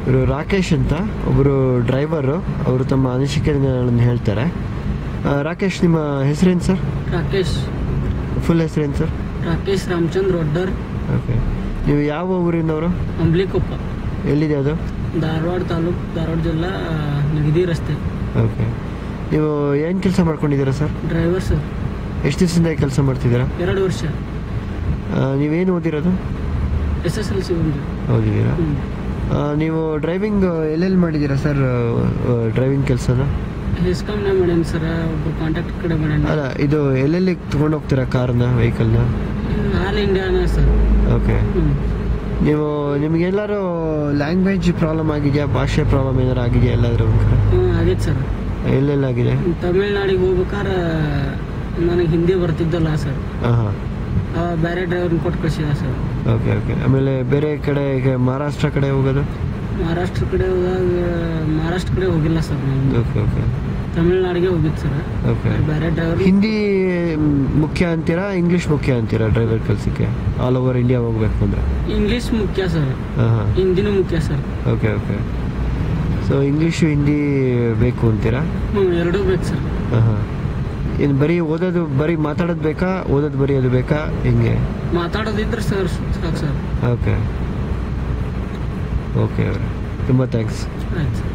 ಇವರು ರಾಕೇಶ್ ಅಂತ ಒಬ್ಬರು ಡ್ರೈವರು ಅವರು ತಮ್ಮ ಅನಿಸಿಕೆಗಳನ್ನು ಹೇಳ್ತಾರೆ ಆ, ರಾಕೇಶ್ ನಿಮ್ಮ ಹೆಸರೇನು ಸರ್ ರಾಕೇಶ್ ಫುಲ್ ಹೆಸರೇನು ಸರ್ ರಾಕೇಶ್ ರಾಮಚಂದ್ರ ಒಡ್ಡರ್ ಓಕೆ ನೀವು ಯಾವ ಊರಿನವರು ಅಂಬ್ಲಿಕೊಪ್ಪ ಎಲ್ಲಿದೆ ಅದು ಧಾರವಾಡ ತಾಲೂಕು ಧಾರವಾಡ ಜಿಲ್ಲಾ ನಿಗದಿ ರಸ್ತೆ ಓಕೆ ನೀವು ಏನು ಕೆಲಸ ಮಾಡ್ಕೊಂಡಿದ್ದೀರಾ ಸರ್ ಡ್ರೈವರ್ ಸರ್ ಎಷ್ಟು ದಿವಸದಿಂದ ಕೆಲಸ ಮಾಡ್ತಿದ್ದೀರಾ ಎರಡು ವರ್ಷ ಆ, ನೀವೇನು ಓದಿರೋದು ಎಸ್ ಎಸ್ ಎಲ್ ಸಿ ಬಂದ್ರಿ ಓದಿದ್ದೀರಾ ಆ, ನೀವು ಡ್ರೈವಿಂಗ್ ಎಲ್ಲೆಲ್ಲಿ ಮಾಡಿದ್ದೀರಾ ಸರ್ ಡ್ರೈವಿಂಗ್ ಕೆಲಸನ ಹೆಸ್ಕಾಮ್ನ ಮಾಡೇನಿ ಸರ್ ಒಬ್ಬರು ಕಾಂಟ್ಯಾಕ್ಟ್ ಕಡೆ ಮಾಡೇನಿ ಅಲ್ಲ ಇದು ಎಲ್ಲೆಲ್ಲಿ ತೊಗೊಂಡು ಹೋಗ್ತೀರಾ ಕಾರ್ನ ವೆಹಿಕಲ್ನ ಆಲ್ ಇಂಡಿಯಾನ ಸರ್ ಓಕೆ ಹ್ಞೂ ನೀವು ನಿಮಗೆಲ್ಲರೂ ಲ್ಯಾಂಗ್ವೇಜ್ ಪ್ರಾಬ್ಲಮ್ ಆಗಿದೆಯಾ ಭಾಷೆ ಪ್ರಾಬ್ಲಮ್ ಏನಾರು ಆಗಿದೆಯಾ ಎಲ್ಲಾದ್ರೂ ಒಂದು ಕಡೆ ಹ್ಞೂ ಆಗೈತೆ ಸರ್ ಎಲ್ಲೆಲ್ಲಾಗಿದೆ ತಮಿಳ್ನಾಡಿಗೆ ಹೋಗ್ಬೇಕಾರೆ ನನಗೆ ಹಿಂದಿ ಬರ್ತಿದ್ದಲ್ಲ ಸರ್ ಹಾಂ ಹಾಂ ಆ ಬೇರೆ ಡ್ರೈವರ್ನ ಕೊಟ್ಟು ಕಳಿಸಿದ ಸರ್ ಓಕೆ ಓಕೆ ಆಮೇಲೆ ಬೇರೆ ಕಡೆ ಈಗ ಮಹಾರಾಷ್ಟ್ರ ಕಡೆ ಹೋಗೋದು ಮಹಾರಾಷ್ಟ್ರ ಕಡೆ ಹೋದಾಗ ಮಹಾರಾಷ್ಟ್ರ ಕಡೆ ಹೋಗಿಲ್ಲ ಸರ್ ನಾನು ಓಕೆ ಓಕೆ ತಮಿಳ್ನಾಡಿಗೆ ಹೋಗಿದ್ದು ಸರ್ ಓಕೆ ಬೇರೆ ಡ್ರೈವರ್ ಹಿಂದಿ ಮ್, ಮುಖ್ಯ ಅಂತೀರಾ ಇಂಗ್ಲೀಷ್ ಮುಖ್ಯ ಅಂತೀರಾ ಡ್ರೈವರ್ ಕೆಲಸಕ್ಕೆ ಆಲ್ ಓವರ್ ಇಂಡಿಯಾ ಹೋಗ್ಬೇಕು ಅಂದ್ರೆ ಇಂಗ್ಲೀಷ್ ಮುಖ್ಯ ಸರ್ ಹಾಂ ಹಾಂ ಹಿಂದಿನೂ ಮುಖ್ಯ sir okay okay so English Hindi ಬೇಕು ಅಂತೀರಾ ಹ್ಞೂ ಎರಡೂ ಬೇಕು ಸರ್ ಹಾಂ ಹಾಂ ಇನ್ನು ಬರೀ ಓದೋದು ಬರೀ ಮಾತಾಡೋದು ಬೇಕಾ ಓದೋದು ಬರೆಯೋದು ಬೇಕಾ ಹಿಂಗೆ ಮಾತಾಡೋದಿದ್ರೆ ಸರ್ ಸಾಕು ಸರ್ ಓಕೆ ಓಕೆ ಅವರೇ ತುಂಬ ಥ್ಯಾಂಕ್ಸ್ ಆಯ್ತು ಸರ್